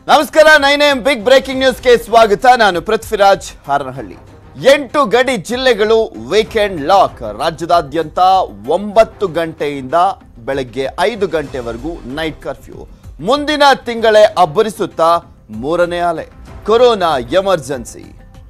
ನಮಸ್ಕಾರ nine M big breaking ನ್ಯೂಸ್ಗೆ ಸ್ವಾಗತ ನಾನು ಪೃಥ್ವಿರಾಜ್ ಹಾರನಹಳ್ಳಿ ಎಂಟು ಗಡಿ ಜಿಲ್ಲೆಗಳು ವೀಕೆಂಡ್ ಲಾಕ್ ರಾಜ್ಯದಾದ್ಯಂತ ಒಂಬತ್ತು ಗಂಟೆಯಿಂದ ಬೆಳಗ್ಗೆ ಐದು ಗಂಟೆವರೆಗೂ ನೈಟ್ ಕರ್ಫ್ಯೂ ಮುಂದಿನ ತಿಂಗಳೇ ಅಬ್ಬರಿಸುತ್ತಾ ಮೂರನೇ ಅಲೆ ಕೊರೋನಾ ಎಮರ್ಜೆನ್ಸಿ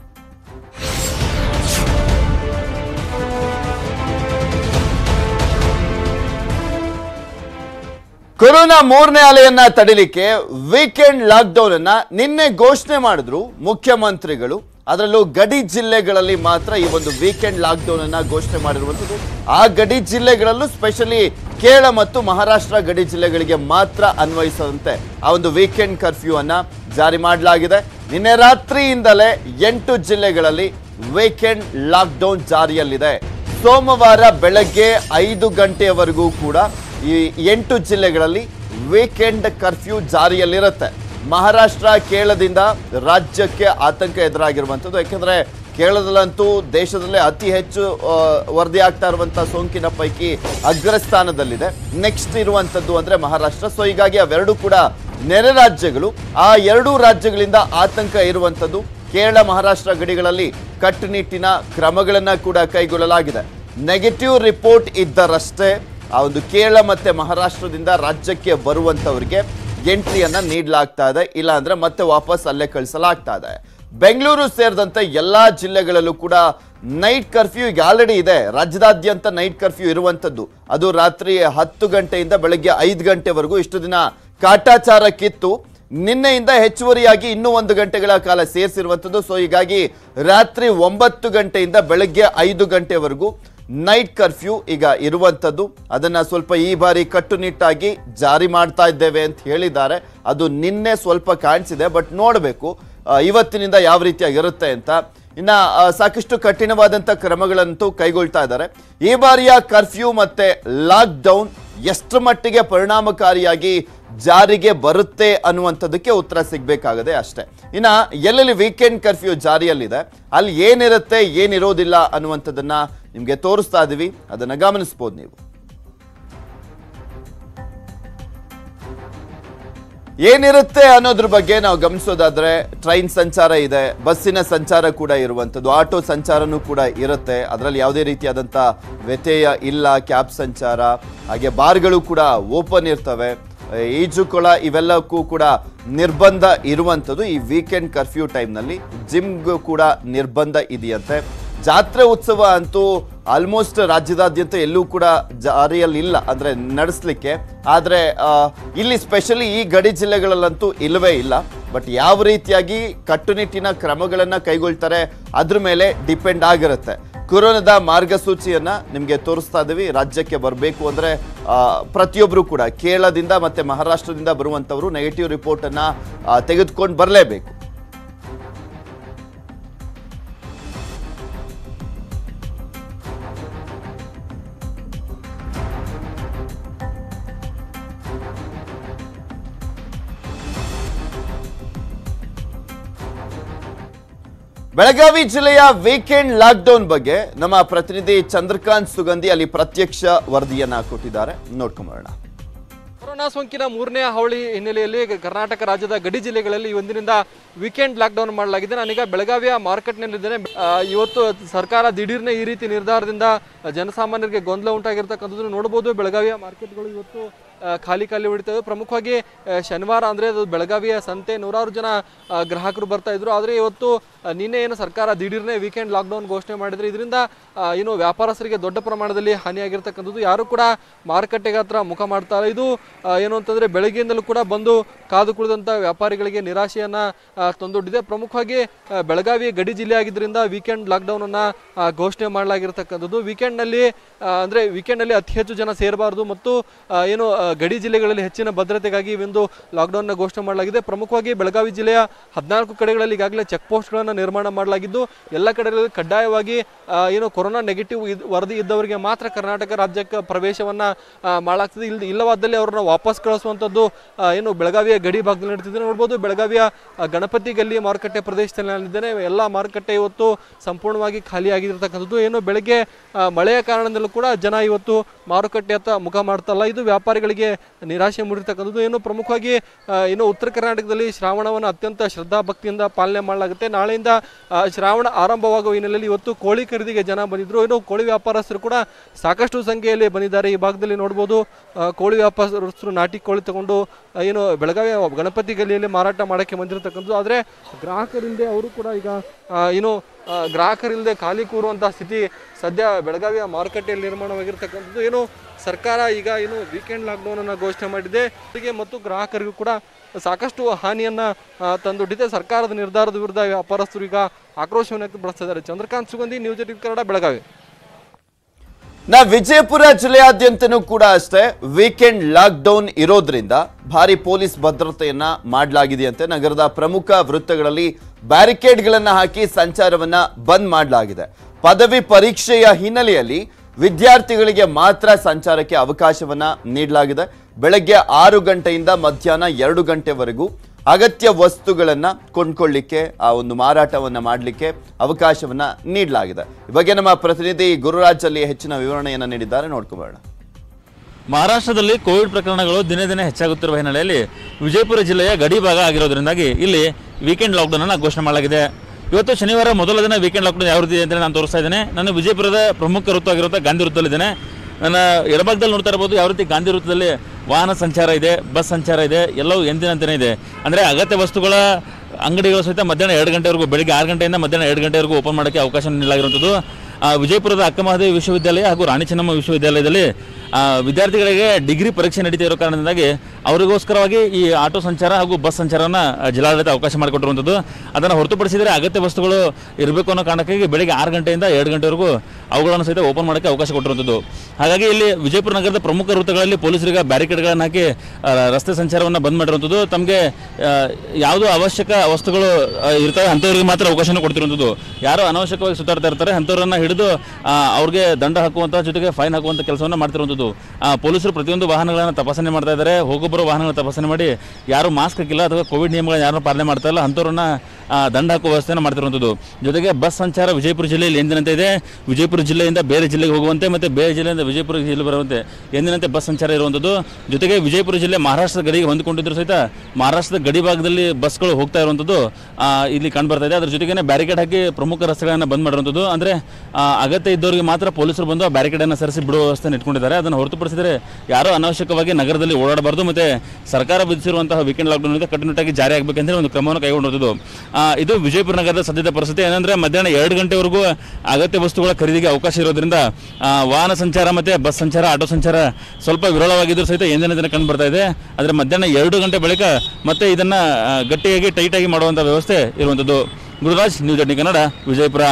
ಕೊರೋನಾ ಮೂರನೇ ಅಲೆಯನ್ನ ತಡಿಲಿಕ್ಕೆ ವೀಕೆಂಡ್ ಲಾಕ್ಡೌನ್ ಅನ್ನ ನಿನ್ನೆ ಘೋಷಣೆ ಮಾಡಿದ್ರು ಮುಖ್ಯಮಂತ್ರಿಗಳು ಅದರಲ್ಲೂ ಗಡಿ ಜಿಲ್ಲೆಗಳಲ್ಲಿ ಮಾತ್ರ ಈ ಒಂದು ವೀಕೆಂಡ್ ಲಾಕ್ಡೌನ್ ಅನ್ನ ಘೋಷಣೆ ಮಾಡಿರುವಂಥದ್ದು ಆ ಗಡಿ ಜಿಲ್ಲೆಗಳಲ್ಲೂ ಸ್ಪೆಷಲಿ ಕೇರಳ ಮತ್ತು ಮಹಾರಾಷ್ಟ್ರ ಗಡಿ ಜಿಲ್ಲೆಗಳಿಗೆ ಮಾತ್ರ ಅನ್ವಯಿಸದಂತೆ ಆ ಒಂದು ವೀಕೆಂಡ್ ಕರ್ಫ್ಯೂ ಅನ್ನ ಜಾರಿ ಮಾಡಲಾಗಿದೆ ನಿನ್ನೆ ರಾತ್ರಿಯಿಂದಲೇ ಎಂಟು ಜಿಲ್ಲೆಗಳಲ್ಲಿ ವೀಕೆಂಡ್ ಲಾಕ್ಡೌನ್ ಜಾರಿಯಲ್ಲಿದೆ ಸೋಮವಾರ ಬೆಳಗ್ಗೆ ಐದು ಗಂಟೆಯವರೆಗೂ ಕೂಡ ಈ ಎಂಟು ಜಿಲ್ಲೆಗಳಲ್ಲಿ ವೀಕೆಂಡ್ ಕರ್ಫ್ಯೂ ಜಾರಿಯಲ್ಲಿರುತ್ತೆ ಮಹಾರಾಷ್ಟ್ರ ಕೇರಳದಿಂದ ರಾಜ್ಯಕ್ಕೆ ಆತಂಕ ಎದುರಾಗಿರುವಂಥದ್ದು ಯಾಕೆಂದ್ರೆ ಕೇರಳದಲ್ಲಂತೂ ದೇಶದಲ್ಲೇ ಅತಿ ಹೆಚ್ಚು ಆ, ವರದಿ ಆಗ್ತಾ ಇರುವಂಥ ಸೋಂಕಿನ ಪೈಕಿ ಅಗ್ರಸ್ಥಾನದಲ್ಲಿದೆ ನೆಕ್ಸ್ಟ್ ಇರುವಂಥದ್ದು ಅಂದ್ರೆ ಮಹಾರಾಷ್ಟ್ರ ಸೊ ಹೀಗಾಗಿ ಅವೆರಡೂ ಕೂಡ ನೆರೆ ರಾಜ್ಯಗಳು ಆ ಎರಡೂ ರಾಜ್ಯಗಳಿಂದ ಆತಂಕ ಇರುವಂಥದ್ದು ಕೇರಳ ಮಹಾರಾಷ್ಟ್ರ ಗಡಿಗಳಲ್ಲಿ ಕಟ್ಟುನಿಟ್ಟಿನ ಕ್ರಮಗಳನ್ನ ಕೂಡ ಕೈಗೊಳ್ಳಲಾಗಿದೆ ನೆಗೆಟಿವ್ ರಿಪೋರ್ಟ್ ಇದ್ದರಷ್ಟೇ ಆ ಒಂದು ಕೇರಳ ಮತ್ತೆ ಮಹಾರಾಷ್ಟ್ರದಿಂದ ರಾಜ್ಯಕ್ಕೆ ಬರುವಂತವರಿಗೆ ಎಂಟ್ರಿಯನ್ನ ನೀಡಲಾಗ್ತಾ ಇದೆ ಇಲ್ಲ ಅಂದ್ರೆ ಮತ್ತೆ ವಾಪಸ್ ಅಲ್ಲೇ ಕಳಿಸಲಾಗ್ತಾ ಇದೆ ಬೆಂಗಳೂರು ಸೇರಿದಂತೆ ಎಲ್ಲಾ ಜಿಲ್ಲೆಗಳಲ್ಲೂ ಕೂಡ ನೈಟ್ ಕರ್ಫ್ಯೂ ಈಗ ಆಲ್ರೆಡಿ ಇದೆ ರಾಜ್ಯದಾದ್ಯಂತ ನೈಟ್ ಕರ್ಫ್ಯೂ ಇರುವಂತದ್ದು ಅದು ರಾತ್ರಿ ಹತ್ತು ಗಂಟೆಯಿಂದ ಬೆಳಗ್ಗೆ ಐದು ಗಂಟೆವರೆಗೂ ಇಷ್ಟು ದಿನ ಕಾಟಾಚಾರಕ್ಕಿತ್ತು ನಿನ್ನೆಯಿಂದ ಹೆಚ್ಚುವರಿಯಾಗಿ ಇನ್ನೂ ಒಂದು ಗಂಟೆಗಳ ಕಾಲ ಸೇರಿಸಿರುವಂಥದ್ದು ಸೊ ಹೀಗಾಗಿ ರಾತ್ರಿ ಒಂಬತ್ತು ಗಂಟೆಯಿಂದ ಬೆಳಗ್ಗೆ ಐದು ಗಂಟೆವರೆಗೂ ನೈಟ್ ಕರ್ಫ್ಯೂ ಈಗ ಇರುವಂಥದ್ದು ಅದನ್ನ ಸ್ವಲ್ಪ ಈ ಬಾರಿ ಕಟ್ಟುನಿಟ್ಟಾಗಿ ಜಾರಿ ಮಾಡ್ತಾ ಇದ್ದೇವೆ ಅಂತ ಹೇಳಿದ್ದಾರೆ ಅದು ನಿನ್ನೆ ಸ್ವಲ್ಪ ಕಾಣಿಸಿದೆ ಬಟ್ ನೋಡಬೇಕು ಇವತ್ತಿನಿಂದ ಯಾವ ರೀತಿಯಾಗಿರುತ್ತೆ ಅಂತ ಇನ್ನ ಆ, ಸಾಕಷ್ಟು ಕಠಿಣವಾದಂಥ ಕ್ರಮಗಳಂತೂ ಕೈಗೊಳ್ತಾ ಇದ್ದಾರೆ ಈ ಬಾರಿಯ ಕರ್ಫ್ಯೂ ಮತ್ತೆ ಲಾಕ್ ಡೌನ್ ಎಷ್ಟು ಮಟ್ಟಿಗೆ ಪರಿಣಾಮಕಾರಿಯಾಗಿ ಜಾರಿಗೆ ಬರುತ್ತೆ ಅನ್ನುವಂಥದ್ದಕ್ಕೆ ಉತ್ತರ ಸಿಗ್ಬೇಕಾಗದೆ ಅಷ್ಟೇ ಇನ್ನ ಎಲ್ಲೆಲ್ಲಿ ವೀಕೆಂಡ್ ಕರ್ಫ್ಯೂ ಜಾರಿಯಲ್ಲಿದೆ ಅಲ್ಲಿ ಏನಿರುತ್ತೆ ಏನಿರೋದಿಲ್ಲ ಅನ್ನುವಂಥದ್ದನ್ನ ನಿಮ್ಗೆ ತೋರಿಸ್ತಾ ಇದೀವಿ ಅದನ್ನ ಗಮನಿಸ್ಬೋದು ನೀವು ಏನಿರುತ್ತೆ ಅನ್ನೋದ್ರ ಬಗ್ಗೆ ನಾವು ಗಮನಿಸೋದಾದ್ರೆ ಟ್ರೈನ್ ಸಂಚಾರ ಇದೆ ಬಸ್ಸಿನ ಸಂಚಾರ ಕೂಡ ಇರುವಂಥದ್ದು ಆಟೋ ಸಂಚಾರನೂ ಕೂಡ ಇರುತ್ತೆ ಅದರಲ್ಲಿ ಯಾವುದೇ ರೀತಿಯಾದಂಥ ವ್ಯತ್ಯಯ ಇಲ್ಲ ಕ್ಯಾಬ್ ಸಂಚಾರ ಹಾಗೆ ಬಾರ್ಗಳು ಕೂಡ ಓಪನ್ ಇರ್ತವೆ ಈಜುಕೊಳ ಇವೆಲ್ಲಕ್ಕೂ ಕೂಡ ನಿರ್ಬಂಧ ಇರುವಂಥದ್ದು ಈ ವೀಕೆಂಡ್ ಕರ್ಫ್ಯೂ ಟೈಮ್ನಲ್ಲಿ ಜಿಮ್ಗೂ ಕೂಡ ನಿರ್ಬಂಧ ಇದೆಯಂತೆ ಜಾತ್ರೆ ಉತ್ಸವ ಅಂತೂ ಆಲ್ಮೋಸ್ಟ್ ರಾಜ್ಯದಾದ್ಯಂತ ಎಲ್ಲೂ ಕೂಡ ಜಾರಿಯಲ್ಲಿ ಇಲ್ಲ ಅಂದ್ರೆ ನಡೆಸಲಿಕ್ಕೆ ಆದ್ರೆ ಆ, ಇಲ್ಲಿ ಸ್ಪೆಷಲಿ ಈ ಗಡಿ ಜಿಲ್ಲೆಗಳಲ್ಲಂತೂ ಇಲ್ಲವೇ ಇಲ್ಲ ಬಟ್ ಯಾವ ರೀತಿಯಾಗಿ ಕಟ್ಟುನಿಟ್ಟಿನ ಕ್ರಮಗಳನ್ನ ಕೈಗೊಳ್ತಾರೆ ಅದ್ರ ಮೇಲೆ ಡಿಪೆಂಡ್ ಆಗಿರುತ್ತೆ ಕೊರೋನಾದ ಮಾರ್ಗಸೂಚಿಯನ್ನ ನಿಮಗೆ ತೋರಿಸ್ತಾ ಇದೀವಿ ರಾಜ್ಯಕ್ಕೆ ಬರಬೇಕು ಅಂದ್ರೆ ಆ, ಪ್ರತಿಯೊಬ್ರು ಕೂಡ ಕೇರಳದಿಂದ ಮತ್ತೆ ಮಹಾರಾಷ್ಟ್ರದಿಂದ ಬರುವಂತವರು ನೆಗೆಟಿವ್ ರಿಪೋರ್ಟ್ ಅನ್ನ ತೆಗೆದುಕೊಂಡು ಬರಲೇಬೇಕು ಬೆಳಗಾವಿ ಜಿಲ್ಲೆಯ ವೀಕೆಂಡ್ ಲಾಕ್ಡೌನ್ ಬಗ್ಗೆ ನಮ್ಮ ಪ್ರತಿನಿಧಿ ಚಂದ್ರಕಾಂತ್ ಸುಗಂಧಿ ಅಲ್ಲಿ ಪ್ರತ್ಯಕ್ಷ ವರದಿಯನ್ನ ಕೊಟ್ಟಿದ್ದಾರೆ ನೋಡ್ಕೊಂಬರೋಣ ಕೊರೋನಾ ಸೋಂಕಿನ ಮೂರನೇ ಹಾವಳಿ ಹಿನ್ನೆಲೆಯಲ್ಲಿ ಕರ್ನಾಟಕ ರಾಜ್ಯದ ಗಡಿ ಜಿಲ್ಲೆಗಳಲ್ಲಿ ಇವತ್ತಿನಿಂದ ವೀಕೆಂಡ್ ಲಾಕ್ಡೌನ್ ಮಾಡಲಾಗಿದೆ ನಾನೀಗ ಬೆಳಗಾವಿಯ ಮಾರ್ಕೆಟ್ನಲ್ಲಿದ್ದೇನೆ ಆ, ಇವತ್ತು ಸರ್ಕಾರ ದಿಢೀರ್ನೆ ಈ ರೀತಿ ನಿರ್ಧಾರದಿಂದ ಜನಸಾಮಾನ್ಯರಿಗೆ ಗೊಂದಲ ಉಂಟಾಗಿರ್ತಕ್ಕಂಥದ್ದು ನೋಡಬಹುದು ಬೆಳಗಾವಿಯ ಮಾರ್ಕೆಟ್ಗಳು ಇವತ್ತು ಆ, ಖಾಲಿ ಖಾಲಿ ಉಳಿತವೆ ಪ್ರಮುಖವಾಗಿ ಆ, ಶನಿವಾರ ಅಂದರೆ ಅದು ಬೆಳಗಾವಿಯ ಸಂತೆ ನೂರಾರು ಜನ ಆ, ಗ್ರಾಹಕರು ಬರ್ತಾ ಇದ್ರು ಆದರೆ ಇವತ್ತು ಆ, ನಿನ್ನೆ ಏನು ಸರ್ಕಾರ ದಿಢೀರ್ನೆ ವೀಕೆಂಡ್ ಲಾಕ್ಡೌನ್ ಘೋಷಣೆ ಮಾಡಿದ್ರೆ ಇದರಿಂದ ಆ, ಏನು ವ್ಯಾಪಾರಸ್ಥರಿಗೆ ದೊಡ್ಡ ಪ್ರಮಾಣದಲ್ಲಿ ಹಾನಿಯಾಗಿರ್ತಕ್ಕಂಥದ್ದು ಯಾರು ಕೂಡ ಮಾರುಕಟ್ಟೆಗೆ ಹತ್ರ ಮುಖ ಮಾಡ್ತಾ ಇಲ್ಲ ಇದು ಆ, ಏನು ಅಂತಂದ್ರೆ ಬೆಳಗ್ಗೆಯಿಂದಲೂ ಕೂಡ ಬಂದು ಕಾದು ಕುಳಿದಂಥ ವ್ಯಾಪಾರಿಗಳಿಗೆ ನಿರಾಶೆಯನ್ನ ಆ, ತಂದೊಡ್ಡಿದೆ ಪ್ರಮುಖವಾಗಿ ಆ, ಬೆಳಗಾವಿ ಗಡಿ ಜಿಲ್ಲೆ ಆಗಿದ್ದರಿಂದ ವೀಕೆಂಡ್ ಲಾಕ್ಡೌನ್ ಅನ್ನ ಆ, ಘೋಷಣೆ ಮಾಡಲಾಗಿರ್ತಕ್ಕಂಥದ್ದು ವೀಕೆಂಡ್ ನಲ್ಲಿ ಆ, ಅಂದ್ರೆ ವೀಕೆಂಡ್ ನಲ್ಲಿ ಅತಿ ಹೆಚ್ಚು ಜನ ಸೇರಬಾರದು ಮತ್ತು ಆ, ಏನು ಆ, ಗಡಿ ಜಿಲ್ಲೆಗಳಲ್ಲಿ ಹೆಚ್ಚಿನ ಭದ್ರತೆಗಾಗಿ ಈ ಒಂದು ಲಾಕ್ಡೌನ್ ನ ಘೋಷಣೆ ಮಾಡಲಾಗಿದೆ ಪ್ರಮುಖವಾಗಿ ಬೆಳಗಾವಿ ಜಿಲ್ಲೆಯ ಹದಿನಾಲ್ಕು ಕಡೆಗಳಲ್ಲಿ ಈಗಾಗಲೇ ಚೆಕ್ ಪೋಸ್ಟ್ಗಳನ್ನು ನಿರ್ಮಾಣ ಮಾಡಲಾಗಿದ್ದು ಎಲ್ಲ ಕಡೆಗಳಲ್ಲಿ ಕಡ್ಡಾಯವಾಗಿ ಆ, ಏನು ಕೊರೋನಾ ನೆಗೆಟಿವ್ ವರದಿ ಇದ್ದವರಿಗೆ ಮಾತ್ರ ಕರ್ನಾಟಕ ರಾಜ್ಯಕ್ಕೆ ಪ್ರವೇಶವನ್ನ ಆ, ಮಾಡಲಾಗ್ತದೆ ಇಲ್ ಇಲ್ಲವಾದಲ್ಲಿ ಅವ್ರನ್ನ ವಾಪಸ್ ಕಳಿಸುವಂಥದ್ದು ಆ, ಏನು ಬೆಳಗಾವಿಯ ಗಡಿ ಭಾಗದಲ್ಲಿ ನಡೀತಿದೆ ನೋಡ್ಬೋದು ಬೆಳಗಾವಿಯ ಆ, ಗಣಪತಿ ಗಲ್ಲಿ ಮಾರುಕಟ್ಟೆ ಪ್ರದೇಶದಲ್ಲಿ ನಾನಿದ್ದೇನೆ ಎಲ್ಲ ಮಾರುಕಟ್ಟೆ ಇವತ್ತು ಸಂಪೂರ್ಣವಾಗಿ ಖಾಲಿ ಆಗಿರ್ತಕ್ಕಂಥದ್ದು ಏನು ಬೆಳಗ್ಗೆ ಆ, ಮಳೆಯ ಕಾರಣದಲ್ಲೂ ಕೂಡ ಜನ ಇವತ್ತು ಮಾರುಕಟ್ಟೆ ಹತ್ತ ಮುಖ ಮಾಡ್ತಲ್ಲ ಇದು ವ್ಯಾಪಾರಿಗಳಿಗೆ ಜನರಿಗೆ ನಿರಾಶೆ ಮೂಡಿರ್ತಕ್ಕಂಥದ್ದು ಏನು ಪ್ರಮುಖವಾಗಿ ಆ, ಏನು ಉತ್ತರ ಕರ್ನಾಟಕದಲ್ಲಿ ಶ್ರಾವಣವನ್ನು ಅತ್ಯಂತ ಶ್ರದ್ಧಾ ಭಕ್ತಿಯಿಂದ ಪಾಲನೆ ಮಾಡಲಾಗುತ್ತೆ ನಾಳೆಯಿಂದ ಆ, ಶ್ರಾವಣ ಆರಂಭವಾಗುವ ಹಿನ್ನೆಲೆಯಲ್ಲಿ ಇವತ್ತು ಕೋಳಿ ಖರೀದಿಗೆ ಜನ ಬಂದಿದ್ರು ಏನು ಕೋಳಿ ವ್ಯಾಪಾರಸ್ಥರು ಕೂಡ ಸಾಕಷ್ಟು ಸಂಖ್ಯೆಯಲ್ಲಿ ಬಂದಿದ್ದಾರೆ ಈ ಭಾಗದಲ್ಲಿ ನೋಡ್ಬೋದು ಆ, ಕೋಳಿ ವ್ಯಾಪಾರಸ್ಥರು ನಾಟಿ ಕೋಳಿ ತಗೊಂಡು ಆ, ಏನು ಬೆಳಗಾವಿಯ ಗಣಪತಿ ಗಲ್ಲಿಯಲ್ಲಿ ಮಾರಾಟ ಮಾಡೋಕ್ಕೆ ಬಂದಿರತಕ್ಕಂಥದ್ದು ಆದರೆ ಗ್ರಾಹಕರಿಂದ ಅವರು ಕೂಡ ಈಗ ಆ, ಏನು ಆ, ಗ್ರಾಹಕರಿಲ್ಲದೆ ಖಾಲಿ ಕೂರುವಂಥ ಸ್ಥಿತಿ ಸದ್ಯ ಬೆಳಗಾವಿಯ ಮಾರುಕಟ್ಟೆಯಲ್ಲಿ ನಿರ್ಮಾಣವಾಗಿರ್ತಕ್ಕಂಥದ್ದು ಏನು ಸರ್ಕಾರ ಈಗ ಏನು ವೀಕೆಂಡ್ ಲಾಕ್ಡೌನ್ ಅನ್ನು ಘೋಷಣೆ ಮಾಡಿದೆ ಅವರಿಗೆ ಮತ್ತು ಗ್ರಾಹಕರಿಗೂ ಕೂಡ ಸಾಕಷ್ಟು ಹಾನಿಯನ್ನ ಆ, ತಂದೊಡ್ಡಿದೆ ಸರ್ಕಾರದ ನಿರ್ಧಾರದ ವಿರುದ್ಧ ವ್ಯಾಪಾರಸ್ಥರು ಈಗ ಆಕ್ರೋಶವನ್ನು ವ್ಯಕ್ತಪಡಿಸ್ತಾ ಇದ್ದಾರೆ ಚಂದ್ರಕಾಂತ್ ಸುಗಂಧಿ ನ್ಯೂಸ್ ಏಟೀನ್ ಕನ್ನಡ ಬೆಳಗಾವಿ ನಾ ವಿಜಯಪುರ ಜಿಲ್ಲೆಯಾದ್ಯಂತನೂ ಕೂಡ ಅಷ್ಟೇ ವೀಕೆಂಡ್ ಲಾಕ್ ಡೌನ್ ಇರೋದ್ರಿಂದ ಭಾರಿ ಪೊಲೀಸ್ ಭದ್ರತೆಯನ್ನ ಮಾಡಲಾಗಿದೆಯಂತೆ ನಗರದ ಪ್ರಮುಖ ವೃತ್ತಗಳಲ್ಲಿ ಬ್ಯಾರಿಕೇಡ್ಗಳನ್ನ ಹಾಕಿ ಸಂಚಾರವನ್ನ ಬಂದ್ ಮಾಡಲಾಗಿದೆ ಪದವಿ ಪರೀಕ್ಷೆಯ ಹಿನ್ನೆಲೆಯಲ್ಲಿ ವಿದ್ಯಾರ್ಥಿಗಳಿಗೆ ಮಾತ್ರ ಸಂಚಾರಕ್ಕೆ ಅವಕಾಶವನ್ನ ನೀಡಲಾಗಿದೆ ಬೆಳಗ್ಗೆ ಆರು ಗಂಟೆಯಿಂದ ಮಧ್ಯಾಹ್ನ ಎರಡು ಗಂಟೆವರೆಗೂ ಅಗತ್ಯ ವಸ್ತುಗಳನ್ನ ಕೊಂಡ್ಕೊಳ್ಳಿಕ್ಕೆ ಆ ಒಂದು ಮಾರಾಟವನ್ನ ಮಾಡಲಿಕ್ಕೆ ಅವಕಾಶವನ್ನ ನೀಡಲಾಗಿದೆ ಈ ಬಗ್ಗೆ ನಮ್ಮ ಪ್ರತಿನಿಧಿ ಗುರುರಾಜ್ ಅಲ್ಲಿ ಹೆಚ್ಚಿನ ವಿವರಣೆಯನ್ನ ನೀಡಿದ್ದಾರೆ ನೋಡ್ಕೊಬೇಡ ಮಹಾರಾಷ್ಟ್ರದಲ್ಲಿ ಕೋವಿಡ್ ಪ್ರಕರಣಗಳು ದಿನೇ ದಿನೇ ಹೆಚ್ಚಾಗುತ್ತಿರುವ ಹಿನ್ನೆಲೆಯಲ್ಲಿ ವಿಜಯಪುರ ಜಿಲ್ಲೆಯ ಗಡಿ ಭಾಗ ಆಗಿರೋದ್ರಿಂದಾಗಿ ಇಲ್ಲಿ ವೀಕೆಂಡ್ ಲಾಕ್ಡೌನ್ ಅನ್ನು ಘೋಷಣೆ ಮಾಡಲಾಗಿದೆ ಇವತ್ತು ಶನಿವಾರ ಮೊದಲ ದಿನ ವೀಕೆಂಡ್ ಲಾಕ್ಡೌನ್ ಯಾವ ರೀತಿ ಇದೆ ಅಂತ ನಾನು ತೋರಿಸ್ತಾ ಇದ್ದೇನೆ ನಾನು ವಿಜಯಪುರದ ಪ್ರಮುಖ ವೃತ್ತ ಆಗಿರುವಂಥ ಗಾಂಧಿ ವೃತ್ತದಲ್ಲಿದ್ದೇನೆ ನನ್ನ ಎಡಭಾಗದಲ್ಲಿ ನೋಡ್ತಾ ಇರ್ಬೋದು ಯಾವ ರೀತಿ ಗಾಂಧಿ ವೃತ್ತದಲ್ಲಿ ವಾಹನ ಸಂಚಾರ ಇದೆ ಬಸ್ ಸಂಚಾರ ಇದೆ ಎಲ್ಲವೂ ಎಂದಿನಂತೆಯೇ ಇದೆ ಅಂದರೆ ಅಗತ್ಯ ವಸ್ತುಗಳ ಅಂಗಡಿಗಳು ಸಹಿತ ಮಧ್ಯಾಹ್ನ ಎರಡು ಗಂಟೆವರೆಗೂ ಬೆಳಿಗ್ಗೆ ಆರು ಗಂಟೆಯಿಂದ ಮಧ್ಯಾಹ್ನ ಎರಡು ಗಂಟೆವರೆಗೂ ಓಪನ್ ಮಾಡೋಕ್ಕೆ ಅವಕಾಶ ನೀಡಲಾಗಿರುವಂಥದ್ದು ಆ, ವಿಜಯಪುರದ ಅಕ್ಕಮಹಾದೇವಿ ವಿಶ್ವವಿದ್ಯಾಲಯ ಹಾಗೂ ರಾಣಿ ಚೆನ್ನಮ್ಮ ವಿಶ್ವವಿದ್ಯಾಲಯದಲ್ಲಿ ಆ, ವಿದ್ಯಾರ್ಥಿಗಳಿಗೆ ಡಿಗ್ರಿ ಪರೀಕ್ಷೆ ನಡೀತಾ ಇರೋ ಕಾರಣದಿಂದಾಗಿ ಅವರಿಗೋಸ್ಕರವಾಗಿ ಈ ಆಟೋ ಸಂಚಾರ ಹಾಗೂ ಬಸ್ ಸಂಚಾರವನ್ನು ಜಿಲ್ಲಾಡಳಿತ ಅವಕಾಶ ಮಾಡಿಕೊಟ್ಟಿರುವಂಥದ್ದು ಅದನ್ನು ಹೊರತುಪಡಿಸಿದರೆ ಅಗತ್ಯ ವಸ್ತುಗಳು ಇರಬೇಕು ಅನ್ನೋ ಕಾರಣಕ್ಕಾಗಿ ಬೆಳಿಗ್ಗೆ ಆರು ಗಂಟೆಯಿಂದ ಎರಡು ಗಂಟೆವರೆಗೂ ಅವುಗಳನ್ನು ಸಹಿತ ಓಪನ್ ಮಾಡೋಕ್ಕೆ ಅವಕಾಶ ಕೊಟ್ಟಿರುವಂಥದ್ದು ಹಾಗಾಗಿ ಇಲ್ಲಿ ವಿಜಯಪುರ ನಗರದ ಪ್ರಮುಖ ವೃತ್ತಗಳಲ್ಲಿ ಪೊಲೀಸರಿಗೆ ಬ್ಯಾರಿಕೇಡ್ಗಳನ್ನು ಹಾಕಿ ಆ, ರಸ್ತೆ ಸಂಚಾರವನ್ನು ಬಂದ್ ಮಾಡಿರುವಂಥದ್ದು ತಮಗೆ ಯಾವುದೋ ಅವಶ್ಯಕ ವಸ್ತುಗಳು ಆ, ಇರ್ತವೆ ಅಂಥವ್ರಿಗೆ ಮಾತ್ರ ಅವಕಾಶನ ಕೊಡ್ತಿರುವಂಥದ್ದು ಯಾರೋ ಅನಾವಶ್ಯಕವಾಗಿ ಸುತ್ತಾಡ್ತಾ ಇರ್ತಾರೆ ಅಂಥವ್ರನ್ನ ಹಿಡಿದು ಆ, ಅವ್ರಿಗೆ ದಂಡ ಹಾಕುವಂಥ ಜೊತೆಗೆ ಫೈನ್ ಹಾಕುವಂಥ ಕೆಲಸವನ್ನು ಮಾಡ್ತಿರುವಂಥದ್ದು ಆ, ಪೊಲೀಸರು ಪ್ರತಿಯೊಂದು ವಾಹನಗಳನ್ನು ತಪಾಸಣೆ ಮಾಡ್ತಾ ಇದ್ದಾರೆ ಹೋಗೊಬ್ಬರು ವಾಹನಗಳ ತಪಾಸಣೆ ಮಾಡಿ ಯಾರು ಮಾಸ್ಕ್ ಹಾಕಿಲ್ಲ ಅಥವಾ ಕೋವಿಡ್ ನಿಯಮಗಳನ್ನ ಯಾರು ಪಾಲನೆ ಮಾಡ್ತಾ ಇಲ್ಲ ಅಂಥವ್ರನ್ನ ಆ, ದಂಡ ಹಾಕುವ ವ್ಯವಸ್ಥೆಯನ್ನು ಮಾಡ್ತಿರುವಂಥದ್ದು ಜೊತೆಗೆ ಬಸ್ ಸಂಚಾರ ವಿಜಯಪುರ ಜಿಲ್ಲೆಯಲ್ಲಿ ಎಂದಿನಂತೆ ಇದೆ ವಿಜಯಪುರ ಜಿಲ್ಲೆಯಿಂದ ಬೇರೆ ಜಿಲ್ಲೆಗೆ ಹೋಗುವಂತೆ ಮತ್ತು ಬೇರೆ ಜಿಲ್ಲೆಯಿಂದ ವಿಜಯಪುರ ಜಿಲ್ಲೆ ಬರುವಂತೆ ಎಂದಿನಂತೆ ಬಸ್ ಸಂಚಾರ ಇರುವಂಥದ್ದು ಜೊತೆಗೆ ವಿಜಯಪುರ ಜಿಲ್ಲೆ ಮಹಾರಾಷ್ಟ್ರದ ಗಡಿಗೆ ಹೊಂದಿಕೊಂಡಿದ್ರು ಸಹಿತ ಮಹಾರಾಷ್ಟ್ರದ ಗಡಿ ಭಾಗದಲ್ಲಿ ಬಸ್ಗಳು ಹೋಗ್ತಾ ಇರುವಂಥದ್ದು ಆ, ಇಲ್ಲಿ ಕಂಡು ಬರ್ತಾ ಇದೆ ಅದ್ರ ಜೊತೆಗೆ ಬ್ಯಾರಿಕೇಡ್ ಹಾಕಿ ಪ್ರಮುಖ ರಸ್ತೆಗಳನ್ನು ಬಂದ್ ಮಾಡಿರುವಂಥದ್ದು ಅಂದರೆ ಅಗತ್ಯ ಇದ್ದವರಿಗೆ ಮಾತ್ರ ಪೊಲೀಸರು ಬಂದು ಆ ಬ್ಯಾರಿಕೇಡನ್ನು ಸರಿಸಿ ಬಿಡುವ ವ್ಯವಸ್ಥೆ ಇಟ್ಕೊಂಡಿದ್ದಾರೆ ಅದನ್ನು ಹೊರತುಪಡಿಸಿದರೆ ಯಾರೋ ಅನಾವಶ್ಯಕವಾಗಿ ನಗರದಲ್ಲಿ ಓಡಾಡಬಾರ್ದು ಮತ್ತು ಸರ್ಕಾರ ವಿಧಿಸಿರುವಂತಹ ವೀಕೆಂಡ್ ಲಾಕ್ಡೌನ್ ಇದೆ ಕಟ್ಟುನಿಟ್ಟಾಗಿ ಜಾರಿ ಆಗಬೇಕಂತ ಒಂದು ಕ್ರಮವನ್ನು ಕೈಗೊಂಡಿರುವುದು ಆ, ಇದು ವಿಜಯಪುರ ನಗರದ ಸದ್ಯದ ಪರಿಸ್ಥಿತಿ ಏನಂದ್ರೆ ಮಧ್ಯಾಹ್ನ ಎರಡು ಗಂಟೆವರೆಗೂ ಅಗತ್ಯ ವಸ್ತುಗಳ ಖರೀದಿಗೆ ಅವಕಾಶ ಇರೋದ್ರಿಂದ ಆ, ವಾಹನ ಸಂಚಾರ ಮತ್ತೆ ಬಸ್ ಸಂಚಾರ ಆಟೋ ಸಂಚಾರ ಸ್ವಲ್ಪ ವಿರಳವಾಗಿದ್ದರೂ ಸಹಿತ ಎಂದಿನ ದಿನ ಕಂಡು ಬರ್ತಾ ಇದೆ ಆದರೆ ಮಧ್ಯಾಹ್ನ ಎರಡು ಗಂಟೆ ಬಳಿಕ ಮತ್ತೆ ಇದನ್ನ ಆ, ಗಟ್ಟಿಯಾಗಿ ಟೈಟ್ ಆಗಿ ಮಾಡುವಂತ ವ್ಯವಸ್ಥೆ ಇರುವಂತದ್ದು Gururaj news eighteen Kannada Vijayapura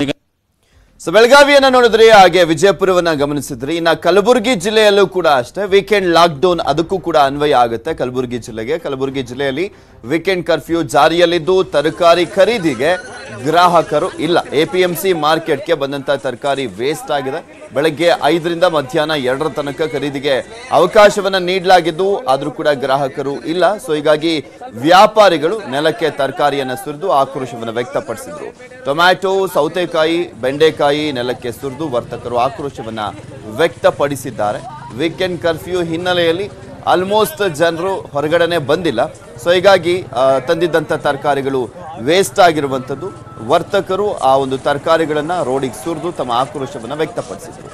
so ಬೆಳಗಾವಿಯನ್ನ ನೋಡಿದ್ರಿ ಹಾಗೆ ವಿಜಯಪುರವನ್ನ ಗಮನಿಸಿದ್ರಿ ಇನ್ನ ಕಲಬುರಗಿ ಜಿಲ್ಲೆಯಲ್ಲೂ ಕೂಡ ಅಷ್ಟೇ ವೀಕೆಂಡ್ ಲಾಕ್ ಡೌನ್ ಅದಕ್ಕೂ ಕೂಡ ಅನ್ವಯ ಆಗುತ್ತೆ ಕಲಬುರಗಿ ಜಿಲ್ಲೆಗೆ ಕಲಬುರಗಿ ಜಿಲ್ಲೆಯಲ್ಲಿ ವೀಕೆಂಡ್ ಕರ್ಫ್ಯೂ ಜಾರಿಯಲ್ಲಿದ್ದು ತರಕಾರಿ ಖರೀದಿಗೆ ಗ್ರಾಹಕರು ಇಲ್ಲ ಎಪಿಎಂಸಿ ಮಾರ್ಕೆಟ್ಗೆ ಬಂದಂತ ತರಕಾರಿ ವೇಸ್ಟ್ ಆಗಿದೆ ಬೆಳಗ್ಗೆ ಐದರಿಂದ ಮಧ್ಯಾಹ್ನ ಎರಡರ ತನಕ ಖರೀದಿಗೆ ಅವಕಾಶವನ್ನ ನೀಡಲಾಗಿದ್ದು ಆದ್ರೂ ಕೂಡ ಗ್ರಾಹಕರು ಇಲ್ಲ ಸೊ ಹೀಗಾಗಿ ವ್ಯಾಪಾರಿಗಳು ನೆಲಕ್ಕೆ ತರಕಾರಿಯನ್ನ ಸುರಿದು ಆಕ್ರೋಶವನ್ನು ವ್ಯಕ್ತಪಡಿಸಿದ್ರು ಟೊಮ್ಯಾಟೊ ಸೌತೆಕಾಯಿ ಬೆಂಡೆಕಾಯಿ ನೆಲಕ್ಕೆ ಸುರಿದು ವರ್ತಕರು ಆಕ್ರೋಶವನ್ನ ವ್ಯಕ್ತಪಡಿಸಿದ್ದಾರೆ ವೀಕೆಂಡ್ ಕರ್ಫ್ಯೂ ಹಿನ್ನೆಲೆಯಲ್ಲಿ ಆಲ್ಮೋಸ್ಟ್ ಜನರು ಹೊರಗಡೆನೆ ಬಂದಿಲ್ಲ ಸೊ ಹೀಗಾಗಿ ಆ, ತಂದಿದ್ದಂಥ ತರಕಾರಿಗಳು ವೇಸ್ಟ್ ಆಗಿರುವಂಥದ್ದು ವರ್ತಕರು ಆ ಒಂದು ತರಕಾರಿಗಳನ್ನ ರೋಡಿಗೆ ಸುರಿದು ತಮ್ಮ ಆಕ್ರೋಶವನ್ನ ವ್ಯಕ್ತಪಡಿಸಿದ್ರು